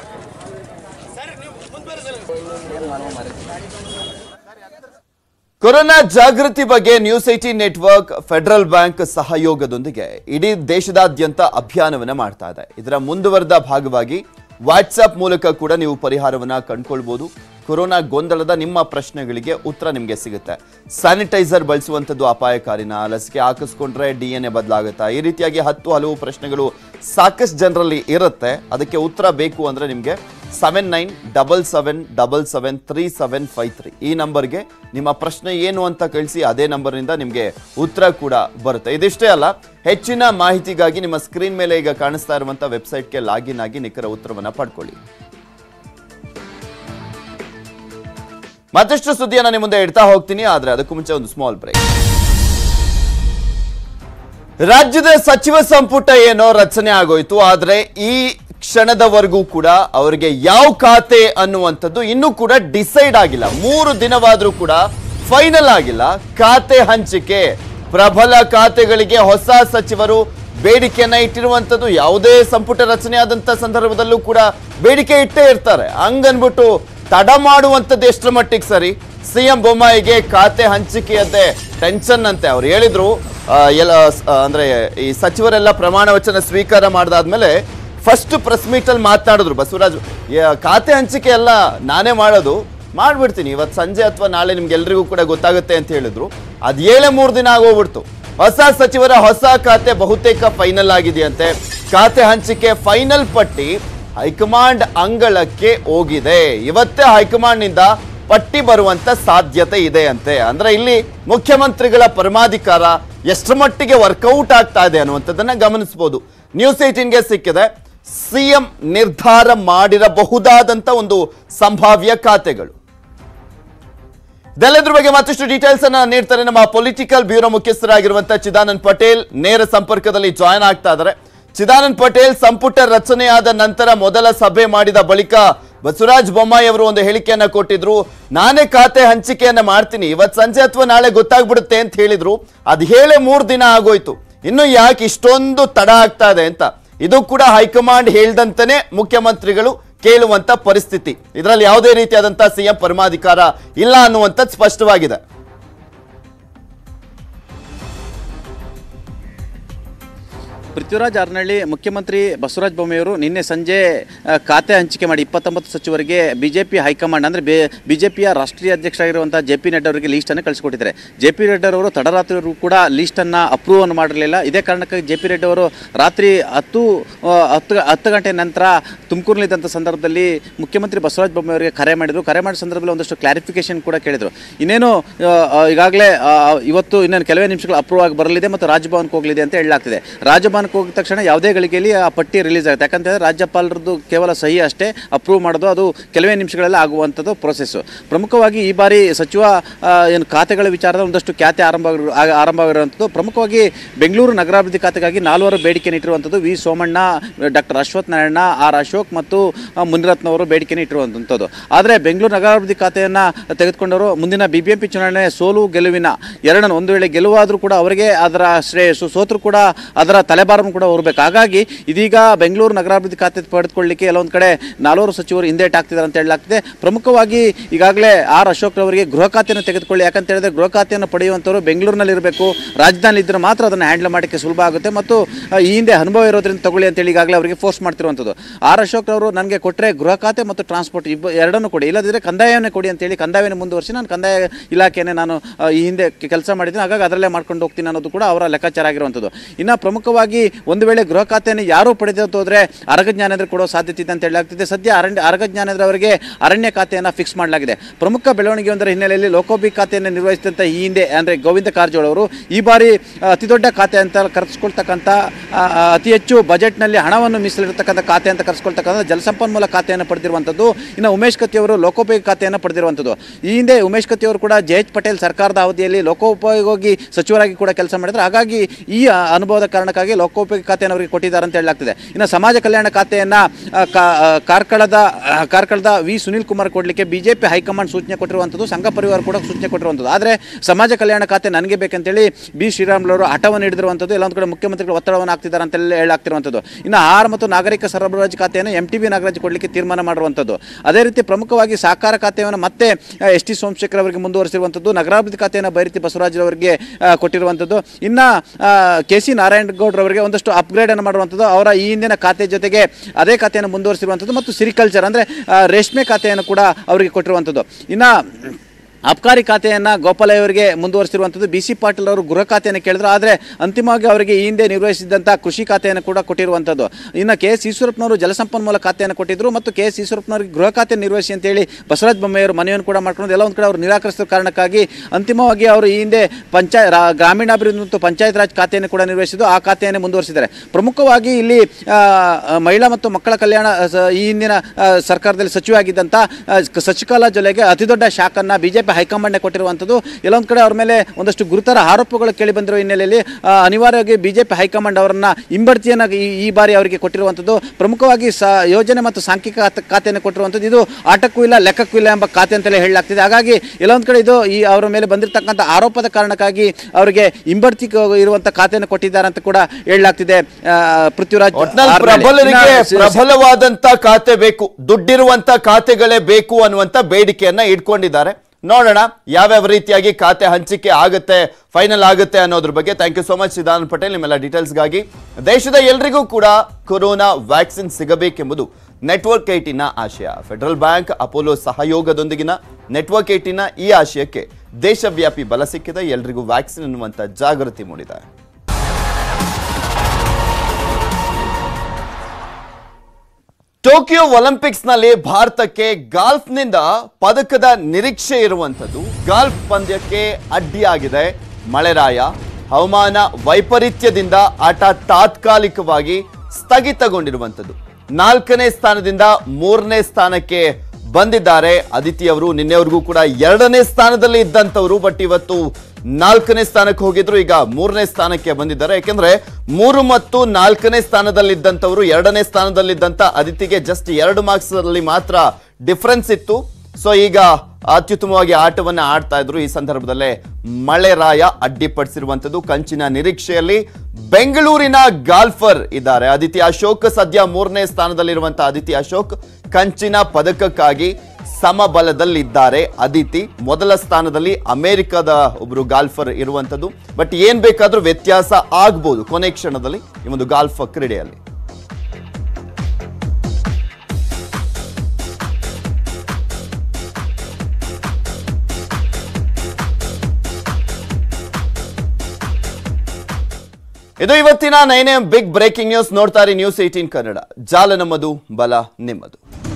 ಕೊರೋನಾ ಜಾಗೃತಿ ಬಗ್ಗೆ news eighteen network federal bank ಸಹಯೋಗದೊಂದಿಗೆ ಇಡೀ ದೇಶದಾದ್ಯಂತ ಅಭಿಯಾನವನ್ನ ಮಾಡ್ತಾ ಇದೆ ಇದರ ಮುಂದುವರೆದ ಭಾಗವಾಗಿ ವಾಟ್ಸ್ಆಪ್ ಮೂಲಕ ಕೂಡ ನೀವು ಪರಿಹಾರವನ್ನ ಕಂಡುಕೊಳ್ಬಹುದು ಕೊರೋನಾ ಗೊಂದಲದ ನಿಮ್ಮ ಪ್ರಶ್ನೆಗಳಿಗೆ ಉತ್ತರ ನಿಮಗೆ ಸಿಗುತ್ತೆ ಸ್ಯಾನಿಟೈಸರ್ ಬಳಸುವಂಥದ್ದು ಅಪಾಯಕಾರಿನ ಲಸಿಕೆ ಹಾಕಿಸ್ಕೊಂಡ್ರೆ ಡಿ ಎನ್ ಎ ಬದಲಾಗುತ್ತಾ ಈ ರೀತಿಯಾಗಿ ಹತ್ತು ಹಲವು ಪ್ರಶ್ನೆಗಳು ಸಾಕಷ್ಟು ಜನರಲ್ಲಿ ಇರುತ್ತೆ ಅದಕ್ಕೆ ಉತ್ತರ ಬೇಕು ಅಂದ್ರೆ ನಿಮಗೆ seven nine double seven double seven three seven five three ಈ ನಂಬರ್ಗೆ ನಿಮ್ಮ ಪ್ರಶ್ನೆ ಏನು ಅಂತ ಕಳಿಸಿ ಅದೇ ನಂಬರ್ನಿಂದ ನಿಮಗೆ ಉತ್ತರ ಕೂಡ ಬರುತ್ತೆ ಇದಿಷ್ಟೇ ಅಲ್ಲ ಹೆಚ್ಚಿನ ಮಾಹಿತಿಗಾಗಿ ನಿಮ್ಮ ಸ್ಕ್ರೀನ್ ಮೇಲೆ ಈಗ ಕಾಣಿಸ್ತಾ ಇರುವಂಥ ವೆಬ್ಸೈಟ್ಗೆ ಲಾಗಿನ್ ಆಗಿ ನಿಖರ ಉತ್ತರವನ್ನು ಪಡ್ಕೊಳ್ಳಿ ಮತ್ತಷ್ಟು ಸುದ್ದಿಯನ್ನು ನಿಮ್ಮ ಮುಂದೆ ಇಡ್ತಾ ಹೋಗ್ತೀನಿ ಆದ್ರೆ ಅದಕ್ಕೂ ಮುಂಚೆ ಒಂದು ಸ್ಮಾಲ್ ಬ್ರೇಕ್ ರಾಜ್ಯದ ಸಚಿವ ಸಂಪುಟ ಏನೋ ರಚನೆ ಆಗೋಯ್ತು ಆದ್ರೆ ಈ ಕ್ಷಣದವರೆಗೂ ಕೂಡ ಅವರಿಗೆ ಯಾವ ಖಾತೆ ಅನ್ನುವಂಥದ್ದು ಇನ್ನೂ ಕೂಡ ಡಿಸೈಡ್ ಆಗಿಲ್ಲ ಮೂರು ದಿನವಾದ್ರೂ ಕೂಡ ಫೈನಲ್ ಆಗಿಲ್ಲ ಖಾತೆ ಹಂಚಿಕೆ ಪ್ರಬಲ ಖಾತೆಗಳಿಗೆ ಹೊಸ ಸಚಿವರು ಬೇಡಿಕೆಯನ್ನ ಇಟ್ಟಿರುವಂಥದ್ದು ಯಾವುದೇ ಸಂಪುಟ ರಚನೆ ಆದಂತ ಸಂದರ್ಭದಲ್ಲೂ ಕೂಡ ಬೇಡಿಕೆ ಇಟ್ಟೇ ಇರ್ತಾರೆ ಹಂಗನ್ಬಿಟ್ಟು ತಡ ಮಾಡುವಂಥದ್ದು ಎಷ್ಟರ ಮಟ್ಟಿಗೆ ಸರಿ ಸಿಎಂ ಬೊಮ್ಮಾಯಿಗೆ ಖಾತೆ ಹಂಚಿಕೆಯದ್ದೇ ಟೆನ್ಷನ್ ಅಂತೆ ಅವ್ರು ಹೇಳಿದ್ರು ಆ, ಎಲ್ಲ ಸ್- ಆ, ಅಂದ್ರೆ ಈ ಸಚಿವರೆಲ್ಲ ಪ್ರಮಾಣ ವಚನ ಸ್ವೀಕಾರ ಮಾಡಿದಾದ್ಮೇಲೆ ಫಸ್ಟ್ ಪ್ರೆಸ್ ಮೀಟ್ ಅಲ್ಲಿ ಮಾತನಾಡಿದ್ರು ಬಸವರಾಜ್ ಯ- ಖಾತೆ ಹಂಚಿಕೆ ಎಲ್ಲ ನಾನೇ ಮಾಡೋದು ಮಾಡ್ಬಿಡ್ತೀನಿ ಇವತ್ತು ಸಂಜೆ ಅಥವಾ ನಾಳೆ ನಿಮ್ಗೆಲ್ರಿಗೂ ಕೂಡ ಗೊತ್ತಾಗುತ್ತೆ ಅಂತ ಹೇಳಿದ್ರು ಅದ್ ಏಳೇ ಮೂರು ದಿನ ಆಗೋಗ್ಬಿಡ್ತು ಹೊಸ ಸಚಿವರ ಹೊಸ ಖಾತೆ ಬಹುತೇಕ ಫೈನಲ್ ಆಗಿದೆಯಂತೆ ಖಾತೆ ಹಂಚಿಕೆ ಫೈನಲ್ ಪಟ್ಟಿ ಹೈಕಮಾಂಡ್ ಅಂಗಳಕ್ಕೆ ಹೋಗಿದೆ ಇವತ್ತೇ ಹೈಕಮಾಂಡ್ ನಿಂದ ಪಟ್ಟಿ ಬರುವಂತ ಸಾಧ್ಯತೆ ಇದೆ ಅಂತೆ ಅಂದ್ರೆ ಇಲ್ಲಿ ಮುಖ್ಯಮಂತ್ರಿಗಳ ಪರಮಾಧಿಕಾರ ಎಷ್ಟರ ಮಟ್ಟಿಗೆ ವರ್ಕೌಟ್ ಆಗ್ತಾ ಇದೆ ಅನ್ನುವಂಥದ್ದನ್ನ ಗಮನಿಸಬಹುದು ನ್ಯೂಸ್ ಏಟೀನ್ಗೆ ಸಿಕ್ಕಿದೆ ಸಿಎಂ ನಿರ್ಧಾರ ಮಾಡಿರಬಹುದಾದಂತ ಒಂದು ಸಂಭಾವ್ಯ ಖಾತೆಗಳು ಇದೆಲ್ಲದ್ರ ಬಗ್ಗೆ ಮತ್ತಷ್ಟು ಡೀಟೇಲ್ಸ್ ಅನ್ನ ನೀಡ್ತಾರೆ ನಮ್ಮ ಪೊಲಿಟಿಕಲ್ ಬ್ಯೂರೋ ಮುಖ್ಯಸ್ಥರಾಗಿರುವಂತಹ ಚಿದಾನಂದ್ ಪಟೇಲ್ ನೇರ ಸಂಪರ್ಕದಲ್ಲಿ ಜಾಯ್ನ್ ಆಗ್ತಾ ಇದ್ದಾರೆ ಚಿದಾನಂದ್ ಪಟೇಲ್ ಸಂಪುಟ ರಚನೆಯಾದ ನಂತರ ಮೊದಲ ಸಭೆ ಮಾಡಿದ ಬಳಿಕ ಬಸವರಾಜ ಬೊಮ್ಮಾಯಿ ಅವರು ಒಂದು ಹೇಳಿಕೆಯನ್ನ ಕೊಟ್ಟಿದ್ರು ನಾನೇ ಖಾತೆ ಹಂಚಿಕೆಯನ್ನ ಮಾಡ್ತೀನಿ ಇವತ್ ಸಂಜೆ ಅಥವಾ ನಾಳೆ ಗೊತ್ತಾಗ್ಬಿಡುತ್ತೆ ಅಂತ ಹೇಳಿದ್ರು ಅದ್ ಹೇಳೇ ಮೂರ್ ದಿನ ಆಗೋಯ್ತು ಇನ್ನು ಯಾಕೆ ಇಷ್ಟೊಂದು ತಡ ಆಗ್ತಾ ಇದೆ ಅಂತ ಇದು ಕೂಡ ಹೈಕಮಾಂಡ್ ಹೇಳ್ದಂತಾನೆ ಮುಖ್ಯಮಂತ್ರಿಗಳು ಕೇಳುವಂತ ಪರಿಸ್ಥಿತಿ ಇದರಲ್ಲಿ ಯಾವುದೇ ರೀತಿಯಾದಂತಹ ಸಿಎಂ ಪರಮಾಧಿಕಾರ ಇಲ್ಲ ಅನ್ನುವಂಥದ್ದು ಸ್ಪಷ್ಟವಾಗಿದೆ ಪೃಥ್ವಿರಾಜ್ ಹಾರನಹಳ್ಳಿ ಮುಖ್ಯಮಂತ್ರಿ ಬಸವರಾಜ ಬೊಮ್ಮೆಯವರು ನಿನ್ನೆ ಸಂಜೆ ಆ, ಖಾತೆ ಹಂಚಿಕೆ ಮಾಡಿ ಇಪ್ಪತ್ತೊಂಬತ್ತು ಸಚಿವರಿಗೆ ಬಿಜೆಪಿ ಹೈಕಮಾಂಡ್ ಅಂದರೆ ಬಿಜೆಪಿಯ ರಾಷ್ಟ್ರೀಯ ಅಧ್ಯಕ್ಷರಾಗಿರುವಂಥ ಜೆ ಪಿ ನಡ್ಡಾ ಅವರಿಗೆ ಲೀಸ್ಟನ್ನು ಕಳಿಸಿಕೊಟ್ಟಿದ್ದಾರೆ ಜೆ ಪಿ ನಡ್ಡಾ ಅವರು ತಡರಾತ್ರಿವರೆಗೂ ಕೂಡ ಲೀಸ್ಟನ್ನು ಅಪ್ರೂವ್ ಅನ್ನು ಮಾಡಿರಲಿಲ್ಲ ಇದೇ ಕಾರಣಕ್ಕಾಗಿ ಜೆ ಪಿ ನಡ್ಡಾ ಅವರು ರಾತ್ರಿ ಹತ್ತು ಆ, ಹತ್ತು ಹತ್ತು ಗಂಟೆ ನಂತರ ತುಮಕೂರಿನಲ್ಲಿದ್ದಂಥ ಸಂದರ್ಭದಲ್ಲಿ ಮುಖ್ಯಮಂತ್ರಿ ಬಸವರಾಜ ಬೊಮ್ಮೆಯವರಿಗೆ ಅವರಿಗೆ ಕರೆ ಮಾಡಿದರು ಕರೆ ಮಾಡಿದ ಸಂದರ್ಭದಲ್ಲಿ ಒಂದಷ್ಟು ಕ್ಲಾರಿಫಿಕೇಶನ್ ಕೂಡ ಕೇಳಿದರು ಇನ್ನೇನು ಆ, ಆ, ಈಗಾಗಲೇ ಆ, ಇವತ್ತು ಇನ್ನೇನು ಕೆಲವೇ ನಿಮಿಷಗಳು ಅಪ್ರೂವ್ ಆಗಿ ಬರಲಿದೆ ಮತ್ತು ರಾಜಭವನಕ್ಕೆ ಹೋಗಲಿದೆ ಅಂತ ಹೇಳಲಾಗ್ತಿದೆ ರಾಜಭವನಕ್ಕೆ ಹೋಗಿದ ತಕ್ಷಣ ಯಾವುದೇ ಗಳಿಗೆಯಲ್ಲಿ ಆ ಪಟ್ಟಿ ರಿಲೀಸ್ ಆಗುತ್ತೆ ಯಾಕಂತಂದರೆ ರಾಜ್ಯಪಾಲರದ್ದು ಕೇವಲ ಸಹಿ ಅಷ್ಟೇ ಅಪ್ರೂವ್ ಮಾಡೋದು ಅದು ಕೆಲವೇ ನಿಮಿಷಗಳಲ್ಲಿ ಆಗುವಂಥದ್ದು ಪ್ರೊಸೆಸ್ಸು ಪ್ರಮುಖವಾಗಿ ಈ ಬಾರಿ ಸಚಿವ ಆ, ಏನು ಖಾತೆಗಳ ವಿಚಾರದ ಒಂದಷ್ಟು ಖ್ಯಾತೆ ಆರಂಭ ಆಗ- ಆರಂಭವಾಗಿರುವಂಥದ್ದು ಪ್ರಮುಖವಾಗಿ ಬೆಂಗಳೂರು ನಗರಾಭಿವೃದ್ಧಿ ಖಾತೆಗಾಗಿ ನಾಲ್ವರು ಬೇಡಿಕೆ ಇಟ್ಟಿರುವಂಥದ್ದು V Somanna doctor Ashwath Narayana R Ashok ಮತ್ತು ಆ, ಮುನಿರತ್ನವರು ಬೇಡಿಕೆನ ಇಟ್ಟಿರುವಂಥದ್ದು ಆದರೆ ಬೆಂಗಳೂರು ನಗರಾಭಿವೃದ್ಧಿ ಖಾತೆಯನ್ನು ತೆಗೆದುಕೊಂಡವರು ಮುಂದಿನ ಬಿ ಬಿ ಎಂ ಪಿ ಚುನಾವಣೆ ಸೋಲು ಗೆಲುವಿನ ಎರಡನ್ನು ಒಂದು ವೇಳೆ ಗೆಲುವಾದರೂ ಕೂಡ ಅವರಿಗೆ ಅದರ ಶ್ರೇಯಸ್ಸು ಸೋತರು ಕೂಡ ಅದರ ತಲೆಬಾರನ್ನು ಕೂಡ ಹೊರಬೇಕು ಹಾಗಾಗಿ ಇದೀಗ ಬೆಂಗಳೂರು ನಗರಾಭಿವೃದ್ಧಿ ಖಾತೆ ಪಡೆದುಕೊಳ್ಳಲಿಕ್ಕೆ ಕೆಲವೊಂದು ಕಡೆ ನಾಲ್ವರು ಸಚಿವರು ಹಿಂದೇಟ್ ಆಗ್ತಿದ್ದಾರೆ ಅಂತ ಹೇಳಲಾಗ್ತಿದೆ ಪ್ರಮುಖವಾಗಿ ಈಗಾಗಲೇ ಆರ್ ಅಶೋಕ್ ಅವರಿಗೆ ಗೃಹ ಖಾತೆಯನ್ನು ತೆಗೆದುಕೊಳ್ಳಿ ಯಾಕಂತ ಹೇಳಿದ್ರೆ ಗೃಹ ಖಾತೆಯನ್ನು ಪಡೆಯುವಂಥವ್ರು ಬೆಂಗಳೂರಿನಲ್ಲಿ ಇರಬೇಕು ರಾಜಧಾನಿ ಇದ್ದರೆ ಮಾತ್ರ ಅದನ್ನು ಹ್ಯಾಂಡಲ್ ಮಾಡೋಕ್ಕೆ ಸುಲಭ ಆಗುತ್ತೆ ಮತ್ತು ಆ, ಈ ಹಿಂದೆ ಅನುಭವ ಇರೋದ್ರಿಂದ ತಗೊಳ್ಳಿ ಅಂತೇಳಿ ಈಗಾಗಲೇ ಅವರಿಗೆ ಫೋರ್ಸ್ ಮಾಡ್ತಿರುವಂಥದ್ದು ಆರ್ ಅಶೋಕ್ ಅವರು ನನಗೆ ಕೊಟ್ಟರೆ ಗೃಹ ಖಾತೆ ಮತ್ತು ಟ್ರಾನ್ಸ್ಪೋರ್ಟ್ ಇಬ್ಬ ಎರಡನ್ನೂ ಕೊಡಿ ಇಲ್ಲದಿದ್ದರೆ ಕಂದಾಯವನ್ನೇ ಕೊಡಿ ಅಂತೇಳಿ ಕಂದಾಯವನ್ನೇ ಮುಂದುವರಿಸಿ ನಾನು ಕಂದಾಯ ಇಲಾಖೆನೇ ನಾನು ಆ, ಈ ಹಿಂದೆ ಕೆಲಸ ಮಾಡಿದ್ದೀನಿ ಹಾಗಾಗಿ ಅದರಲ್ಲೇ ಮಾಡ್ಕೊಂಡು ಹೋಗ್ತೀನಿ ಅನ್ನೋದು ಕೂಡ ಅವರ ಲೆಕ್ಕಾಚಾರ ಆಗಿರುವಂಥದ್ದು ಇನ್ನು ಪ್ರಮುಖವಾಗಿ ಒಂದು ವೇಳೆ ಗೃಹ ಖಾತೆಯನ್ನು ಯಾರೂ ಪಡೆದು ಹೋದರೆ ಅರಗ ಜ್ಞಾನೇಂದ್ರ ಕೊಡೋ ಸಾಧ್ಯತೆ ಇದೆ ಅಂತ ಹೇಳಲಾಗ್ತಿದೆ ಸದ್ಯ ಅರಣ್ಯ ಅರಗ ಜ್ಞಾನೇಂದ್ರ ಅವರಿಗೆ ಅರಣ್ಯ ಖಾತೆಯನ್ನು ಫಿಕ್ಸ್ ಮಾಡಲಾಗಿದೆ ಪ್ರಮುಖ ಬೆಳವಣಿಗೆ ಒಂದರ ಹಿನ್ನೆಲೆಯಲ್ಲಿ ಲೋಕೋಪಿ ಖಾತೆಯನ್ನು ನಿರ್ವಹಿಸಿದಂಥ ಈ ಹಿಂದೆ ಅಂದರೆ ಗೋವಿಂದ ಕಾರಜೋಳ ಅವರು ಈ ಬಾರಿ ಆ, ಅತಿ ದೊಡ್ಡ ಖಾತೆ ಅಂತ ಕರೆಸ್ಕೊಳ್ತಕ್ಕಂಥ ಆ, ಆ, ಅತಿ ಹೆಚ್ಚು ಬಜೆಟ್ನಲ್ಲಿ ಹಣವನ್ನು ಮೀಸಲಿರ್ತಕ್ಕಂಥ ಖಾತೆ ಅಂತ ಕರೆಸ್ಕೊಳ್ತಕ್ಕಂಥ ಜಲಸಂಪನ್ಮೂಲ ಖಾತೆಯನ್ನು ಪಡೆದಿರುವಂಥದ್ದು ಇನ್ನು ಉಮೇಶ್ ಕತ್ತಿ ಅವರು ಲೋಕೋಪಯೋಗಿ ಖಾತೆಯನ್ನು ಪಡೆದಿರುವಂಥದ್ದು ಈ ಹಿಂದೆ ಉಮೇಶ್ ಕತ್ತಿ ಅವರು ಕೂಡ ಜೆ ಎಚ್ ಪಟೇಲ್ ಸರ್ಕಾರದ ಅವಧಿಯಲ್ಲಿ ಲೋಕೋಪಯೋಗಿ ಸಚಿವರಾಗಿ ಕೂಡ ಕೆಲಸ ಮಾಡಿದ್ರು ಹಾಗಾಗಿ ಈ ಆ, ಅನುಭವದ ಕಾರಣಕ್ಕಾಗಿ ಲೋಕೋಪಯೋಗಿ ಖಾತೆಯನ್ನು ಅವರಿಗೆ ಕೊಟ್ಟಿದ್ದಾರೆ ಅಂತ ಹೇಳಲಾಗ್ತಿದೆ ಇನ್ನು ಸಮಾಜ ಕಲ್ಯಾಣ ಖಾತೆಯನ್ನು ಆ, ಕಾ- ಆ, ಕಾರ್ಕಳದ ಆ, ಕಾರ್ಕಳದ ವಿ ಸುನಿಲ್ ಕುಮಾರ್ ಕೊಡಲಿಕ್ಕೆ ಬಿಜೆಪಿ ಹೈಕಮಾಂಡ್ ಸೂಚನೆ ಕೊಟ್ಟಿರುವಂಥದ್ದು ಸಂಘ ಪರಿವಾರ ಕೂಡ ಸೂಚನೆ ಕೊಟ್ಟಿರುವಂಥದ್ದು ಆದರೆ ಸಮಾಜ ಕಲ್ಯಾಣ ಖಾತೆ ನನಗೆ ಬೇಕಂತೇಳಿ ಬಿ ಶ್ರೀರಾಮುಲು ಹಠವನ್ನು ಹಿಡಿದಿರುವಂಥದ್ದು ಎಲ್ಲೊಂದು ಕಡೆ ಮುಖ್ಯಮಂತ್ರಿಗಳು ಒತ್ತಡವನ್ನು ಹಾಕ್ತಿದ್ದಾರೆ ಅಂತೆಲ್ಲ ಹೇಳಾಗ್ತಿರುವಂಥದ್ದು ಇನ್ನು ಆಹಾರ ಮತ್ತು ನಾಗರಿಕ ಸರಬರಾಜು ಖಾತೆಯನ್ನು ಎಂ ಟಿ ಬಿ ನಾಗರಾಜ್ ಕೊಡಲಿಕ್ಕೆ ತೀರ್ಮಾನ ಮಾಡಿರುವಂಥದ್ದು ಅದೇ ರೀತಿ ಪ್ರಮುಖವಾಗಿ ಸಹಕಾರ ಖಾತೆಯನ್ನು ಮತ್ತೆ ಎಸ್ ಟಿ ಸೋಮಶೇಖರ್ ಅವರಿಗೆ ಮುಂದುವರಿಸಿರುವಂಥದ್ದು ನಗರಾಭಿವೃದ್ಧಿ ಖಾತೆಯನ್ನು ಬೈರತಿ ಬಸವರಾಜ್ ಅವರಿಗೆ ಆ, ಕೊಟ್ಟಿರುವಂಥದ್ದು ಇನ್ನು ಕೆ ಸಿ ನಾರಾಯಣಗೌಡರವರಿಗೆ ಒಂದಷ್ಟು ಅಪ್ಗ್ರೇಡ್ ಅನ್ನು ಮಾಡುವಂಥದ್ದು ಅವರ ಈ ಹಿಂದಿನ ಖಾತೆ ಜೊತೆಗೆ ಅದೇ ಖಾತೆಯನ್ನು ಮುಂದುವರಿಸಿರುವಂಥದ್ದು ಮತ್ತು ಸಿರಿಕಲ್ಚರ್ ಅಂದರೆ ರೇಷ್ಮೆ ಖಾತೆಯನ್ನು ಕೂಡ ಅವರಿಗೆ ಕೊಟ್ಟಿರುವಂಥದ್ದು ಇನ್ನು ಅಬ್ಕಾರಿ ಖಾತೆಯನ್ನು ಗೋಪಾಲಯ್ಯ ಅವರಿಗೆ ಮುಂದುವರಿಸಿರುವಂಥದ್ದು ಬಿ ಸಿ ಪಾಟೀಲ್ ಅವರು ಗೃಹ ಖಾತೆಯನ್ನು ಕೇಳಿದ್ರು ಆದರೆ ಅಂತಿಮವಾಗಿ ಅವರಿಗೆ ಈ ಹಿಂದೆ ನಿರ್ವಹಿಸಿದಂಥ ಕೃಷಿ ಖಾತೆಯನ್ನು ಕೂಡ ಕೊಟ್ಟಿರುವಂಥದ್ದು ಇನ್ನು ಕೆ ಎಸ್ ಈಶ್ವರಪ್ಪನವರು ಜಲಸಂಪನ್ಮೂಲ ಖಾತೆಯನ್ನು ಕೊಟ್ಟಿದ್ದರು ಮತ್ತು ಕೆ ಎಸ್ ಈಶ್ವರಪ್ಪನವರಿಗೆ ಗೃಹ ಖಾತೆ ನಿರ್ವಹಿಸಿ ಅಂತೇಳಿ ಬಸವರಾಜ ಬೊಮ್ಮೆಯವರು ಮನವಿಯನ್ನು ಕೂಡ ಮಾಡ್ಕೊಂಡು ಎಲ್ಲ ಒಂದು ಕಡೆ ಅವರು ನಿರಾಕರಿಸಿದ ಕಾರಣಕ್ಕಾಗಿ ಅಂತಿಮವಾಗಿ ಅವರು ಈ ಹಿಂದೆ ಪಂಚಾಯ ರಾ- ಗ್ರಾಮೀಣಾಭಿವೃದ್ಧಿ ಮತ್ತು ಪಂಚಾಯತ್ ರಾಜ್ ಖಾತೆಯನ್ನು ಕೂಡ ನಿರ್ವಹಿಸಿದ್ದು ಆ ಖಾತೆಯನ್ನು ಮುಂದುವರಿಸಿದ್ದಾರೆ ಪ್ರಮುಖವಾಗಿ ಇಲ್ಲಿ ಆ, ಆ, ಮಹಿಳಾ ಮತ್ತು ಮಕ್ಕಳ ಕಲ್ಯಾಣ ಸ- ಈ ಹಿಂದಿನ ಆ, ಸರ್ಕಾರದಲ್ಲಿ ಸಚಿವ ಆಗಿದ್ದಂಥ ಆ, ಕ- ಶಶಿಕಲಾ ಜೊಲೆಗೆ ಅತಿದೊಡ್ಡ ಶಾಕನ್ನು ಬಿಜೆಪಿ ಪಿ ಹೈಕಮಾಂಡ್ನೇ ಕೊಟ್ಟಿರುವಂಥದ್ದು ಎಲ್ಲೊಂದು ಕಡೆ ಅವ್ರ ಮೇಲೆ ಒಂದಷ್ಟು ಗುರುತರ ಆರೋಪಗಳು ಕೇಳಿ ಬಂದಿರೋ ಹಿನ್ನೆಲೆಯಲ್ಲಿ ಆ, ಅನಿವಾರ್ಯವಾಗಿ ಬಿ ಜೆ ಪಿ ಹೈಕಮಾಂಡ್ ಅವರನ್ನ ಹಿಂಬಡ್ತಿಯನ್ನು ಈ ಈ ಬಾರಿ ಅವರಿಗೆ ಕೊಟ್ಟಿರುವಂಥದ್ದು ಪ್ರಮುಖವಾಗಿ ಸ ಯೋಜನೆ ಮತ್ತು ಸಾಂಖ್ಯಿಕ ಖಾತೆ- ಖಾತೆಯನ್ನು ಕೊಟ್ಟಿರುವಂಥದ್ದು ಇದು ಆಟಕ್ಕೂ ಇಲ್ಲ ಲೆಕ್ಕಕ್ಕೂ ಇಲ್ಲ ಎಂಬ ಖಾತೆ ಅಂತಲೇ ಹೇಳಲಾಗ್ತಿದೆ ಹಾಗಾಗಿ ಎಲ್ಲೊಂದು ಕಡೆ ಇದು ಈ ಅವರ ಮೇಲೆ ಬಂದಿರತಕ್ಕಂಥ ಆರೋಪದ ಕಾರಣಕ್ಕಾಗಿ ಅವರಿಗೆ ಹಿಂಬಡ್ತಿ ಇರುವಂಥ ಖಾತೆಯನ್ನು ಕೊಟ್ಟಿದ್ದಾರೆ ಅಂತ ಕೂಡ ಹೇಳಲಾಗ್ತಿದೆ ಆ, ಪೃಥ್ವಿರಾಜ್ ಒಟ್ನಲ್ಲಿ ಆರ್ನಳ್ಳಿ. ಪ್ರಬಲರಿಗೆ ಇನ್ನ ಸ- ಪ್ರಬಲವಾದಂತ ಖಾತೆ ಬೇಕು ದುಡ್ಡಿರುವಂತ ಖಾತೆಗಳೇ ಬೇಕು ಅನ್ನುವಂತ ಬೇಡಿಕೆಯನ್ನ ಇಟ್ಕೊಂಡಿದ್ದಾರೆ ನೋಡೋಣ ಯಾವ್ಯಾವ ರೀತಿಯಾಗಿ ಖಾತೆ ಹಂಚಿಕೆ ಆಗುತ್ತೆ ಫೈನಲ್ ಆಗುತ್ತೆ ಅನ್ನೋದ್ರ ಬಗ್ಗೆ thank you so much Siddhant Patel ನಿಮ್ಮೆಲ್ಲ ಡೀಟೇಲ್ಸ್ಗಾಗಿ ದೇಶದ ಎಲ್ರಿಗೂ ಕೂಡ ಕೊರೋನಾ ವ್ಯಾಕ್ಸಿನ್ ಸಿಗಬೇಕೆಂಬುದು ನೆಟ್ವರ್ಕ್ ಏಟಿನ ಆಶಯ ಫೆಡರಲ್ ಬ್ಯಾಂಕ್ ಅಪೋಲೋ ಸಹಯೋಗದೊಂದಿಗಿನ ನೆಟ್ವರ್ಕ್ ಏಟಿನ ಈ ಆಶಯಕ್ಕೆ ದೇಶವ್ಯಾಪಿ ಬಲ ಸಿಕ್ಕಿದೆ ಎಲ್ರಿಗೂ ವ್ಯಾಕ್ಸಿನ್ ಅನ್ನುವಂಥ ಜಾಗೃತಿ ಮೂಡಿದೆ ಟೋಕಿಯೋ ಒಲಿಂಪಿಕ್ಸ್ ನಲ್ಲಿ ಭಾರತಕ್ಕೆ ಗಾಲ್ಫ್ನಿಂದ ಪದಕದ ನಿರೀಕ್ಷೆ ಇರುವಂತದ್ದು ಗಾಲ್ಫ್ ಪಂದ್ಯಕ್ಕೆ ಅಡ್ಡಿಯಾಗಿದೆ ಮಳೆರಾಯ ಹವಾಮಾನ ವೈಪರೀತ್ಯದಿಂದ ಆಟ ತಾತ್ಕಾಲಿಕವಾಗಿ ಸ್ಥಗಿತಗೊಂಡಿರುವಂತದ್ದು ನಾಲ್ಕನೇ ಸ್ಥಾನದಿಂದ ಮೂರನೇ ಸ್ಥಾನಕ್ಕೆ ಬಂದಿದ್ದಾರೆ ಅದಿತಿ ಅವರು ನಿನ್ನೆವರೆಗೂ ಕೂಡ ಎರಡನೇ ಸ್ಥಾನದಲ್ಲಿ ಇದ್ದಂಥವ್ರು ಬಟ್ ಇವತ್ತು ನಾಲ್ಕನೇ ಸ್ಥಾನಕ್ಕೆ ಹೋಗಿದ್ರು ಈಗ ಮೂರನೇ ಸ್ಥಾನಕ್ಕೆ ಬಂದಿದ್ದಾರೆ ಯಾಕೆಂದ್ರೆ ಮೂರು ಮತ್ತು ನಾಲ್ಕನೇ ಸ್ಥಾನದಲ್ಲಿದ್ದಂಥವ್ರು ಎರಡನೇ ಸ್ಥಾನದಲ್ಲಿದ್ದಂಥ ಅದಿತಿಗೆ ಜಸ್ಟ್ ಎರಡು ಮಾರ್ಕ್ಸ್ ಅಲ್ಲಿ ಮಾತ್ರ ಡಿಫ್ರೆನ್ಸ್ ಇತ್ತು ಸೊ ಈಗ ಅತ್ಯುತ್ತಮವಾಗಿ ಆಟವನ್ನ ಆಡ್ತಾ ಇದ್ರು ಈ ಸಂದರ್ಭದಲ್ಲೇ ಮಳೆ ರಾಯ ಅಡ್ಡಿಪಡಿಸಿರುವಂತದ್ದು ಕಂಚಿನ ನಿರೀಕ್ಷೆಯಲ್ಲಿ ಬೆಂಗಳೂರಿನ ಗಾಲ್ಫರ್ ಇದ್ದಾರೆ ಅದಿತಿ ಅಶೋಕ್ ಸದ್ಯ ಮೂರನೇ ಸ್ಥಾನದಲ್ಲಿರುವಂತಹ ಅದಿತಿ ಅಶೋಕ್ ಕಂಚಿನ ಪದಕಕ್ಕಾಗಿ ಸಮಬಲದಲ್ಲಿದ್ದಾರೆ ಅದಿತಿ ಮೊದಲ ಸ್ಥಾನದಲ್ಲಿ ಅಮೆರಿಕದ ಒಬ್ರು ಗಾಲ್ಫರ್ ಇರುವಂತದ್ದು ಬಟ್ ಏನ್ ಬೇಕಾದ್ರೂ ವ್ಯತ್ಯಾಸ ಆಗ್ಬೋದು ಕೊನೆ ಕ್ಷಣದಲ್ಲಿ ಈ ಒಂದು ಗಾಲ್ಫ್ ಕ್ರೀಡೆಯಲ್ಲಿ ಇದು ಇವತ್ತಿನ ನೈನೇ ಬಿಗ್ ಬ್ರೇಕಿಂಗ್ ನ್ಯೂಸ್ ನೋಡ್ತಾ ಇರಿ ನ್ಯೂಸ್ ಏಟೀನ್ ಕನ್ನಡ ಜಾಲ ನಮ್ಮದು ಬಲ ನಿಮ್ಮದು